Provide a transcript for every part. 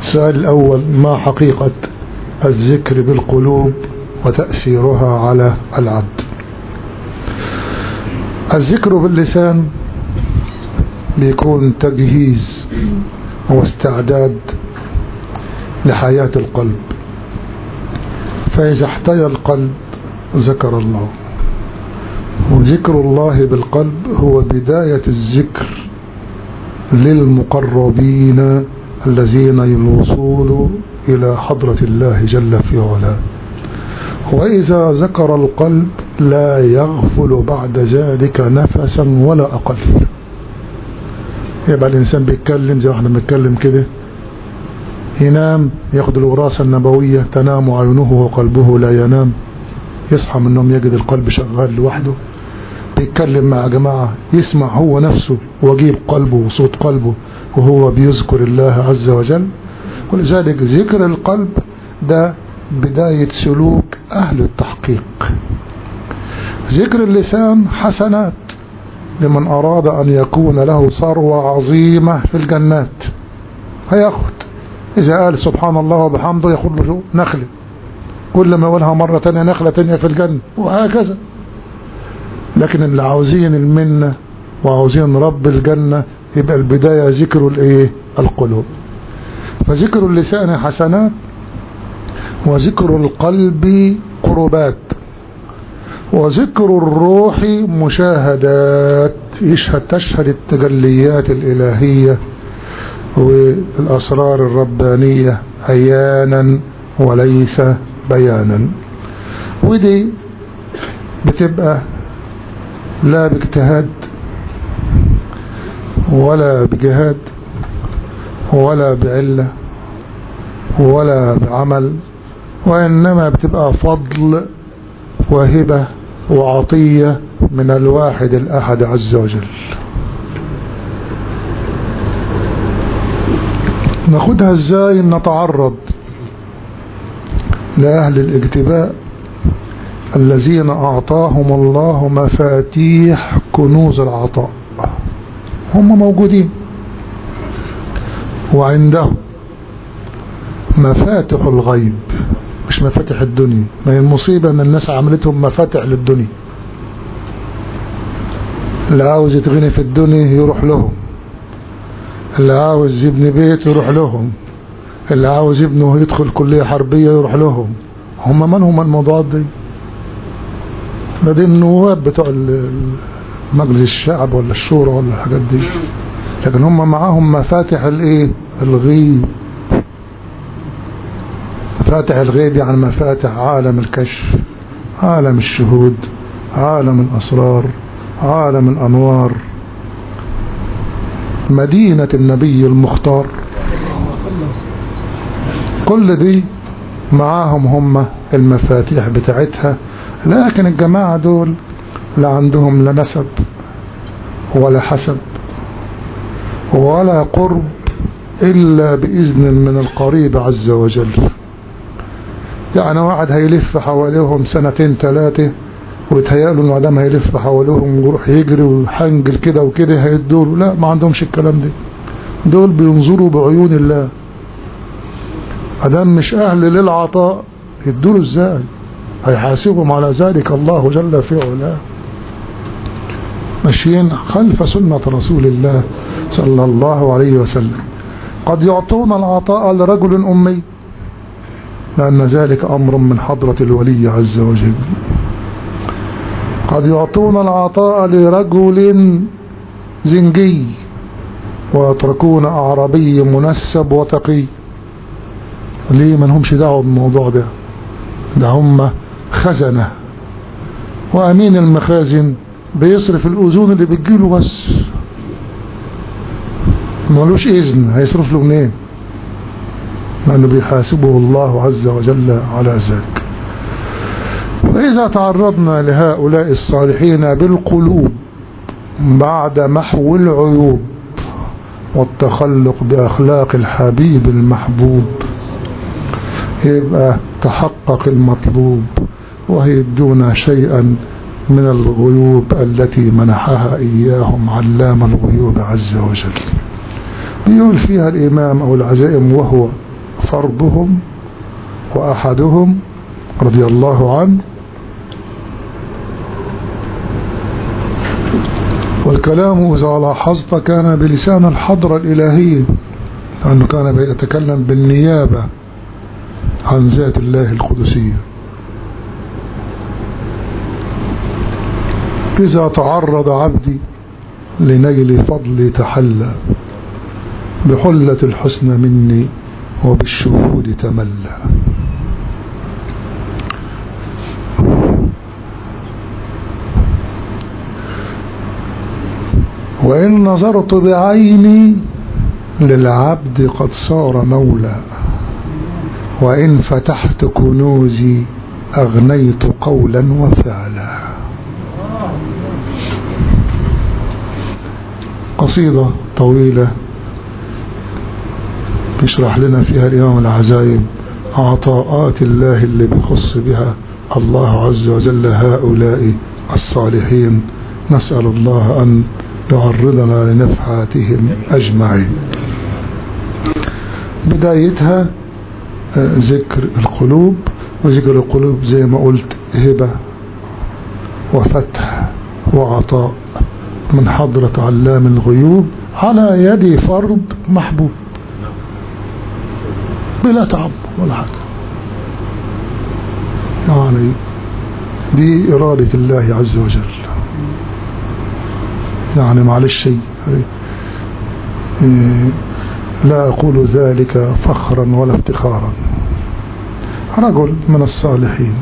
السؤال الأول ما حقيقة الذكر بالقلوب وتأثيرها على العبد الذكر باللسان بيكون تجهيز واستعداد لحياة القلب فإذا احتيا القلب ذكر الله وذكر الله بالقلب هو بداية الذكر للمقربين الذين الوصول إلى حضرة الله جل في علاه وإذا ذكر القلب لا يغفل بعد ذلك نفسا ولا أقل يبقى الإنسان بيتكلم زي ما احنا بنتكلم كده ينام ياخد الوراثة النبوية تنام عينه وقلبه لا ينام يصحى من النوم يجد القلب شغال لوحده بيتكلم مع جماعة يسمع هو نفسه وجيب قلبه وصوت قلبه وهو بيذكر الله عز وجل ولذلك ذكر القلب ده بداية سلوك أهل التحقيق ذكر اللسان حسنات لمن أراد أن يكون له ثروة عظيمة في الجنات هياخد إذا قال سبحان الله وبحمده ياخد له نخلة كل ما يقولها مرة تانية نخلة تانية في الجنة وهكذا لكن اللي عاوزين المنة وعاوزين رب الجنة يبقى البداية ذكر الايه القلوب فذكر اللسان حسنات وذكر القلب قربات وذكر الروح مشاهدات يشهد تشهد التجليات الإلهية والأسرار الربانية عيانا وليس بيانا ودي بتبقى لا باجتهاد ولا بجهاد ولا بعلة ولا بعمل وإنما بتبقى فضل وهبة وعطية من الواحد الأحد عز وجل ناخدها ازاي نتعرض لأهل الاجتباء الذين أعطاهم الله مفاتيح كنوز العطاء هم موجودين وعندهم مفاتح الغيب مش مفاتح الدنيا ما هي المصيبة ان الناس عملتهم مفاتح للدنيا اللي عاوز يتغني في الدنيا يروح لهم اللي عاوز يبني بيت يروح لهم اللي عاوز ابنه يدخل كلية حربية يروح لهم هم من هم الموضوعات دي ده دي النواب بتوع مجلس الشعب ولا الشورى ولا الحاجات دي لكن هم معاهم مفاتح الايه الغيب مفاتح الغيب يعني مفاتح عالم الكشف عالم الشهود عالم الأسرار عالم الأنوار مدينة النبي المختار كل دي معاهم هم المفاتيح بتاعتها لكن الجماعة دول لا عندهم لا نسب ولا حسب ولا قرب إلا بإذن من القريب عز وجل يعني واحد هيلف حواليهم سنتين ثلاثة ويتهيأ له انه عدم هيلف حواليهم ويروح يجري ويحنجل كده وكده هيدوله لا ما عندهمش الكلام ده دول بينظروا بعيون الله عدم مش أهل للعطاء يدوله ازاي هيحاسبهم على ذلك الله جل في علاه ماشيين خلف سنة رسول الله صلى الله عليه وسلم قد يعطون العطاء لرجل أمي لأن ذلك أمر من حضرة الولي عز وجل قد يعطون العطاء لرجل زنجي ويتركون أعربي منسب وتقي ليه ما لهمش دعوة بالموضوع ده ده هم خزنة وأمين المخازن بيصرف الأذون اللي بتجيله بس ملوش إذن هيصرف له منين لأنه بيحاسبه الله عز وجل على ذلك وإذا تعرضنا لهؤلاء الصالحين بالقلوب بعد محو العيوب والتخلق بأخلاق الحبيب المحبوب يبقى تحقق المطلوب وهيدون شيئا من الغيوب التي منحها إياهم علام الغيوب عز وجل بيقول فيها الإمام أو العزائم وهو فرضهم وأحدهم رضي الله عنه والكلام إذا لاحظت كان بلسان الحضرة الإلهية لأنه كان يتكلم بالنيابة عن ذات الله القدسية إذا تعرض عبدي لنيل فضلي تحلى بحلة الحسن مني وبالشهود تملى وإن نظرت بعيني للعبد قد صار مولى وإن فتحت كنوزي أغنيت قولا وفعلا قصيدة طويلة يشرح لنا فيها الإمام العزايم عطاءات الله اللي بيخص بها الله عز وجل هؤلاء الصالحين نسأل الله أن يعرضنا لنفحاتهم أجمعين بدايتها ذكر القلوب وذكر القلوب زي ما قلت هبة وفتح وعطاء من حضرة علام الغيوب على يد فرد محبوب بلا تعب ولا حاجة يعني دي إرادة الله عز وجل يعني معلش شيء لا أقول ذلك فخرا ولا افتخارا رجل من الصالحين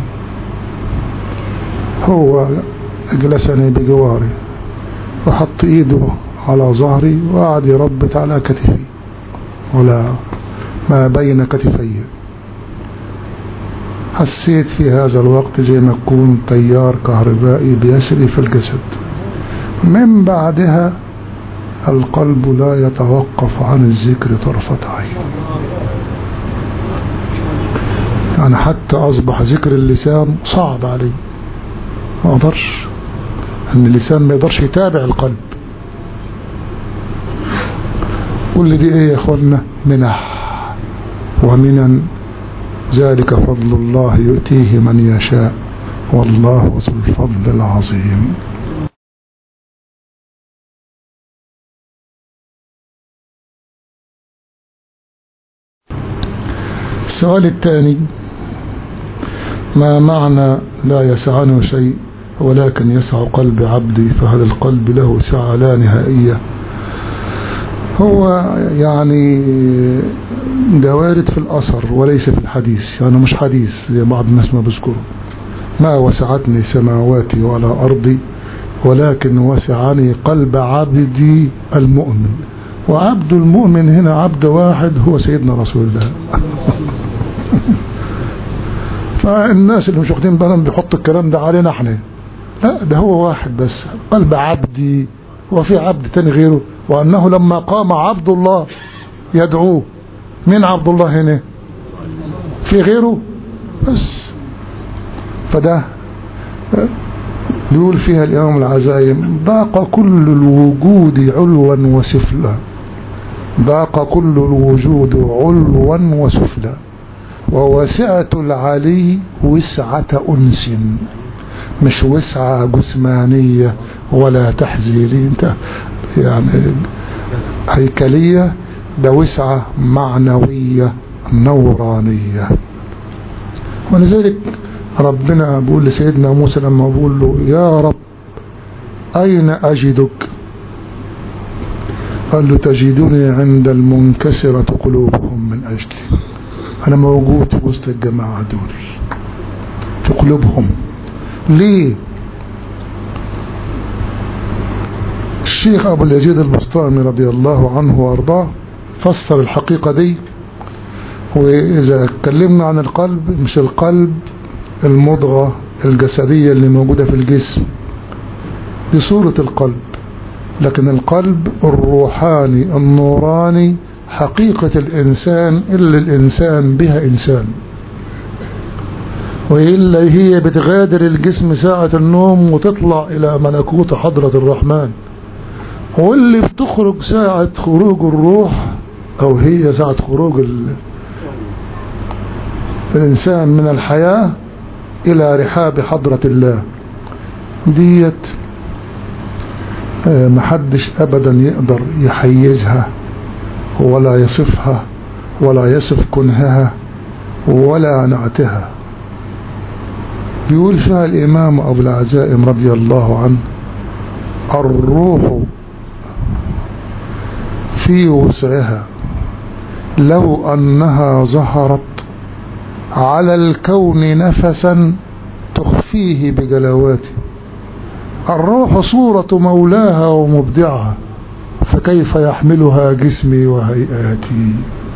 هو جلسني بجواري وحط ايده على ظهري وقعد يربط على كتفي ولا ما بين كتفي حسيت في هذا الوقت زي ما يكون تيار كهربائي بيسري في الجسد من بعدها القلب لا يتوقف عن الذكر طرفة عين يعني حتى أصبح ذكر اللسان صعب علي ما أقدرش أن اللسان ما يقدرش يتابع القلب كل دي ايه يا اخوانا منح ومن ذلك فضل الله يؤتيه من يشاء والله ذو الفضل العظيم السؤال الثاني ما معنى لا يسعنه شيء ولكن يسع قلب عبدي فهذا القلب له سعة لا نهائية هو يعني ده وارد في الأثر وليس في الحديث يعني مش حديث زي بعض الناس ما بذكره ما وسعتني سماواتي ولا أرضي ولكن وسعني قلب عبدي المؤمن وعبد المؤمن هنا عبد واحد هو سيدنا رسول الله فالناس اللي مش واخدين بالهم بيحطوا الكلام ده علينا احنا لا ده هو واحد بس قلب عبدي وفي عبد تاني غيره وأنه لما قام عبد الله يدعوه من عبد الله هنا في غيره بس فده يقول فيها الإمام العزايم ضاق كل الوجود علوا وسفلا ضاق كل الوجود علوا وسفلا ووسعة العلي وسعة أنس مش وسعة جسمانية ولا تحزيلية انت يعني هيكلية ده وسعة معنوية نورانية ولذلك ربنا بيقول لسيدنا موسى لما بيقول له يا رب أين أجدك قال له تجدني عند المنكسرة قلوبهم من أجلي أنا موجود في وسط الجماعة دول في قلوبهم ليه الشيخ أبو اليزيد البسطامي رضي الله عنه وأرضاه فسر الحقيقة دي وإذا اتكلمنا عن القلب مش القلب المضغة الجسدية اللي موجودة في الجسم دي صورة القلب لكن القلب الروحاني النوراني حقيقة الإنسان إلا الإنسان بها إنسان وإلا هي بتغادر الجسم ساعة النوم وتطلع إلى ملكوت حضرة الرحمن واللي بتخرج ساعة خروج الروح أو هي ساعة خروج الإنسان من الحياة إلى رحاب حضرة الله ديت محدش أبدا يقدر يحيزها ولا يصفها ولا يصف كنهها ولا نعتها يقول فيها الإمام أبو العزائم رضي الله عنه الروح في وسعها لو أنها ظهرت على الكون نفسا تخفيه بجلواته الروح صورة مولاها ومبدعها فكيف يحملها جسمي وهيئاتي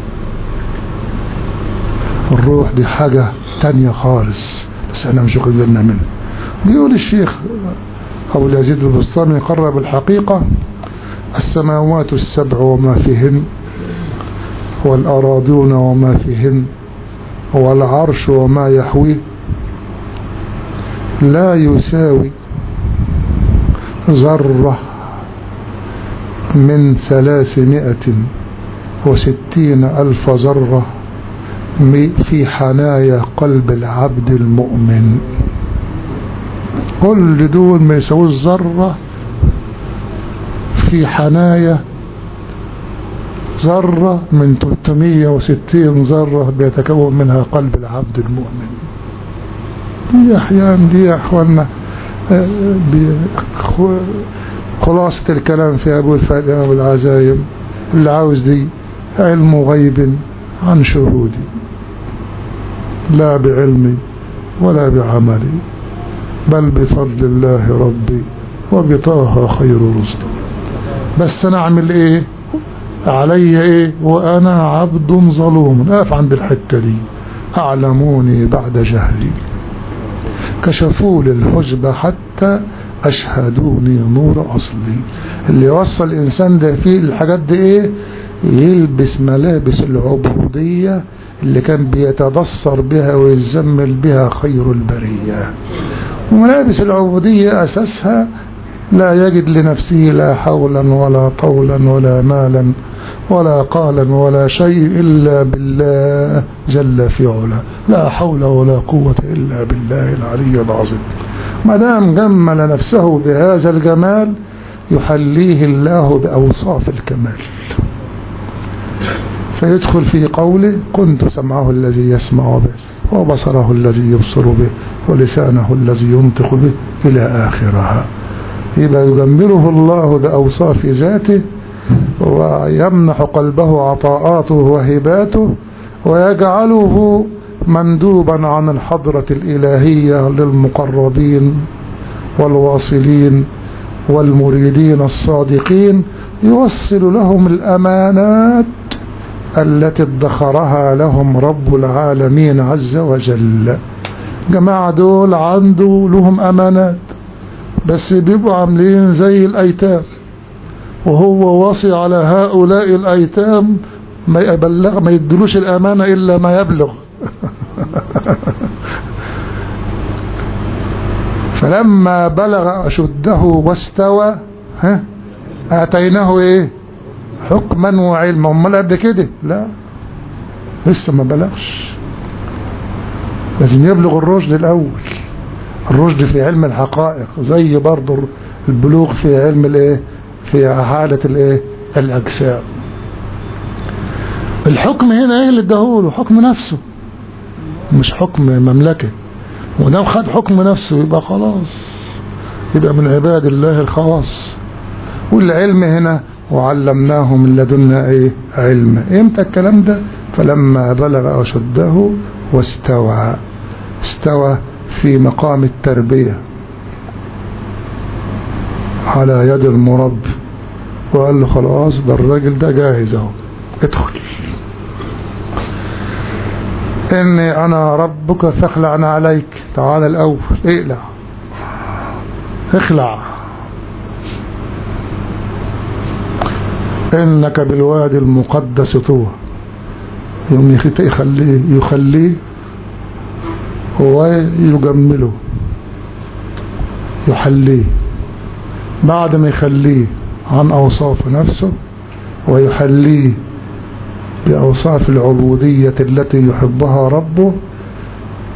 الروح دي حاجة تانية خالص بس احنا مش واخدين بالنا منها بيقول الشيخ أبو اليزيد البسطامي قرب الحقيقة السماوات السبع وما فيهن والأراضون وما فيهن والعرش وما يحويه لا يساوي ذرة من ثلاثمائة وستين ألف ذرة في حنايا قلب العبد المؤمن كل دول ما يساويش ذرة في حنايا ذرة من 360 ذرة بيتكون منها قلب العبد المؤمن دي أحيان دي يا أخوانا خلاصة الكلام في أبو الفاتحة والعزايم اللي عاوز دي علم غيب عن شهودي لا بعلمي ولا بعملي بل بفضل الله ربي وبطاها خير رزق بس انا اعمل ايه علي ايه وانا عبد ظلوم اقف عند الحتة دي اعلموني بعد جهلي كشفوا لي الحجب حتى اشهدوني نور اصلي اللي يوصل الانسان ده فيه الحاجات دي ايه يلبس ملابس العبودية اللي كان بيتبصر بها ويزمل بها خير البرية وملابس العبودية أساسها لا يجد لنفسه لا حولا ولا طولا ولا مالا ولا قالا ولا شيء إلا بالله جل في علا لا حول ولا قوة إلا بالله العلي العظيم ما دام جمل نفسه بهذا الجمال يحليه الله بأوصاف الكمال فيدخل في قوله كنت سمعه الذي يسمع به وبصره الذي يبصر به ولسانه الذي ينطق به إلى آخرها يبقى يجمله الله بأوصاف ذاته ويمنح قلبه عطاءاته وهباته ويجعله مندوبا عن الحضرة الإلهية للمقربين والواصلين والمريدين الصادقين يوصل لهم الأمانات التي ادخرها لهم رب العالمين عز وجل جماعة دول عنده لهم أمانات بس بيبقوا عاملين زي الأيتام وهو واصي على هؤلاء الأيتام ما يبلغ ما يدلوش الأمانة إلا ما يبلغ فلما بلغ أشده واستوى ها آتيناه إيه حكما وعلما امال قد كده لا لسه ما بلغش لازم يبلغ الرشد الاول الرشد في علم الحقائق زي برضه البلوغ في علم الايه في حالة الايه الاجسام الحكم هنا ايه اللي اداهوله حكم نفسه مش حكم مملكة ودام خد حكم نفسه يبقى خلاص يبقى من عباد الله الخواص والعلم هنا وعلمناه من لدنا ايه علم امتى الكلام ده فلما بلغ أشده واستوى استوى في مقام التربية على يد المرب وقال له خلاص ده الراجل ده جاهز اهو ادخل اني انا ربك فاخلعنا عليك تعال الاول اقلع اخلع انك بالوادي المقدس طوى يوم يخليه يخليه ويجمله يحليه بعد ما يخليه عن أوصاف نفسه ويحليه بأوصاف العبودية التي يحبها ربه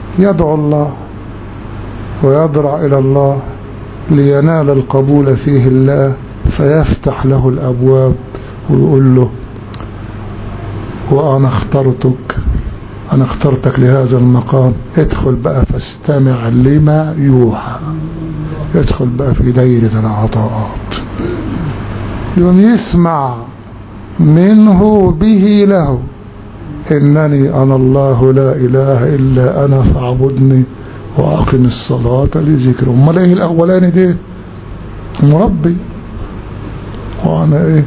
يدعو الله ويضرع إلى الله لينال القبول فيه الله فيفتح له الأبواب ويقول له وأنا اخترتك أنا اخترتك لهذا المقام ادخل بقى فاستمع لما يوحى ادخل بقى في دايرة العطاءات يوم يسمع منه به له إنني أنا الله لا إله إلا أنا فاعبدني وأقم الصلاة لذكر أمال إيه الأولاني دي مربي وأنا إيه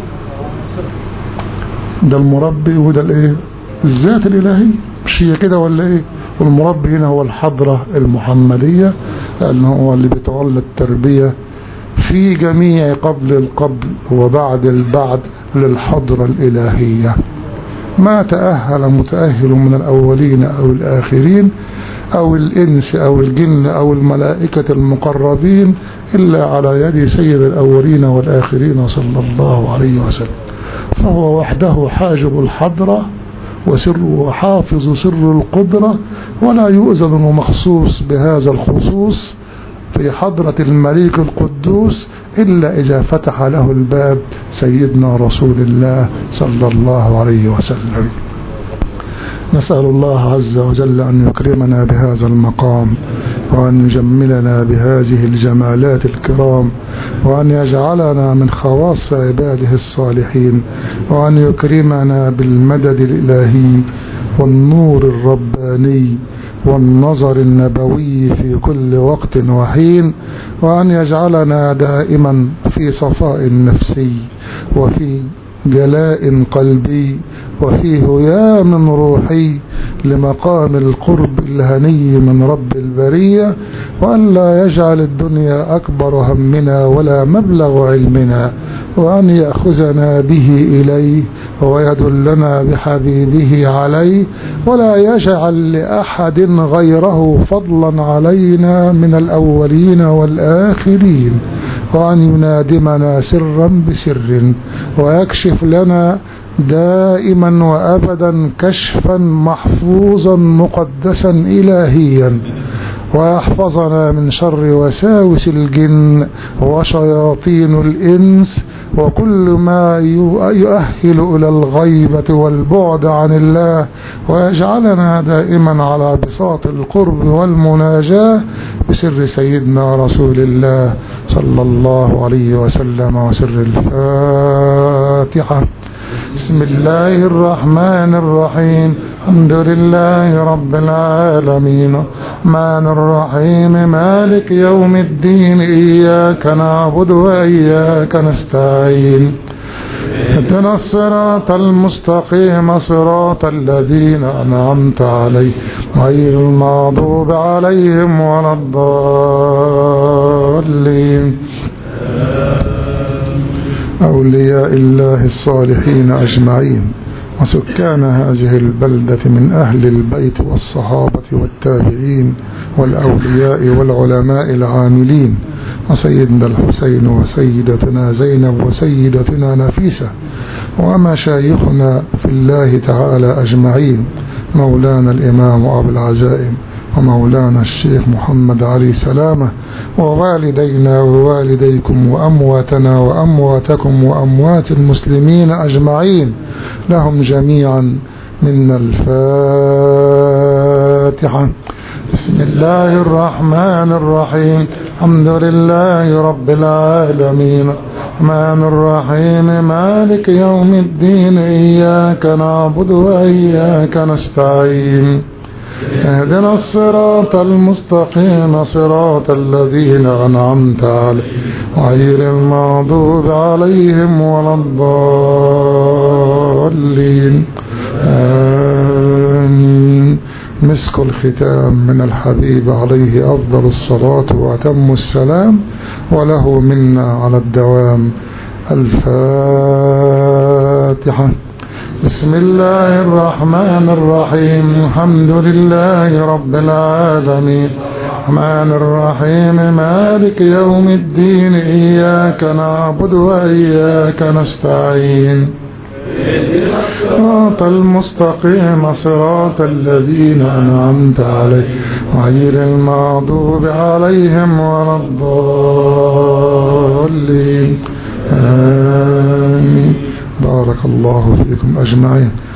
ده المربي وده الإيه الذات الإلهية مش هي كده ولا إيه والمربي هنا هو الحضرة المحمدية لأنه هو اللي بيتولى التربية في جميع قبل القبل وبعد البعد للحضرة الإلهية ما تأهل متأهل من الأولين أو الآخرين أو الإنس أو الجن أو الملائكة المقربين إلا على يد سيد الأولين والآخرين صلى الله عليه وسلم فهو وحده حاجب الحضرة وسر وحافظ سر القدرة ولا يؤذن مخصوص بهذا الخصوص في حضرة الملك القدوس إلا إذا فتح له الباب سيدنا رسول الله صلى الله عليه وسلم نسأل الله عز وجل أن يكرمنا بهذا المقام وأن يجملنا بهذه الجمالات الكرام وأن يجعلنا من خواص عباده الصالحين وأن يكرمنا بالمدد الإلهي والنور الرباني والنظر النبوي في كل وقت وحين وأن يجعلنا دائما في صفاء نفسي وفي جلاء قلبي وفي هيام روحي لمقام القرب الهني من رب البرية وأن لا يجعل الدنيا أكبر همنا ولا مبلغ علمنا وأن يأخذنا به إليه ويدلنا بحبيبه عليه ولا يجعل لأحد غيره فضلا علينا من الأولين والآخرين وأن ينادمنا سرا بسر ويكشف لنا دائما وأبدا كشفا محفوظا مقدسا إلهيا ويحفظنا من شر وساوس الجن وشياطين الإنس وكل ما يؤهل إلى الغيبة والبعد عن الله ويجعلنا دائما على بساط القرب والمناجاة بسر سيدنا رسول الله صلى الله عليه وسلم وسر الفاتحة بسم الله الرحمن الرحيم الحمد لله رب العالمين الرحمن الرحيم مالك يوم الدين إياك نعبد وإياك نستعين اهدنا الصراط المستقيم صراط الذين أنعمت عليهم غير المغضوب عليهم ولا الضالين أولياء الله الصالحين أجمعين وسكان هذه البلدة من أهل البيت والصحابة والتابعين والأولياء والعلماء العاملين وسيدنا الحسين وسيدتنا زينب وسيدتنا نفيسة ومشايخنا في الله تعالى أجمعين مولانا الإمام أبو العزائم ومولانا الشيخ محمد علي سلامة ووالدينا ووالديكم وأمواتنا وأمواتكم وأموات المسلمين أجمعين لهم جميعا من الفاتحة بسم الله الرحمن الرحيم الحمد لله رب العالمين الرحمن الرحيم مالك يوم الدين إياك نعبد وإياك نستعين اهدنا الصراط المستقيم صراط الذين أنعمت عليهم غير المغضوب عليهم ولا الضالين آمين مسك الختام من الحبيب عليه أفضل الصلاة وأتم السلام وله منا على الدوام الفاتحة بسم الله الرحمن الرحيم الحمد لله رب العالمين الرحمن الرحيم مالك يوم الدين إياك نعبد وإياك نستعين صراط المستقيم صراط الذين أنعمت عليهم غير المغضوب عليهم ولا الضالين آمين بارك الله فيكم أجمعين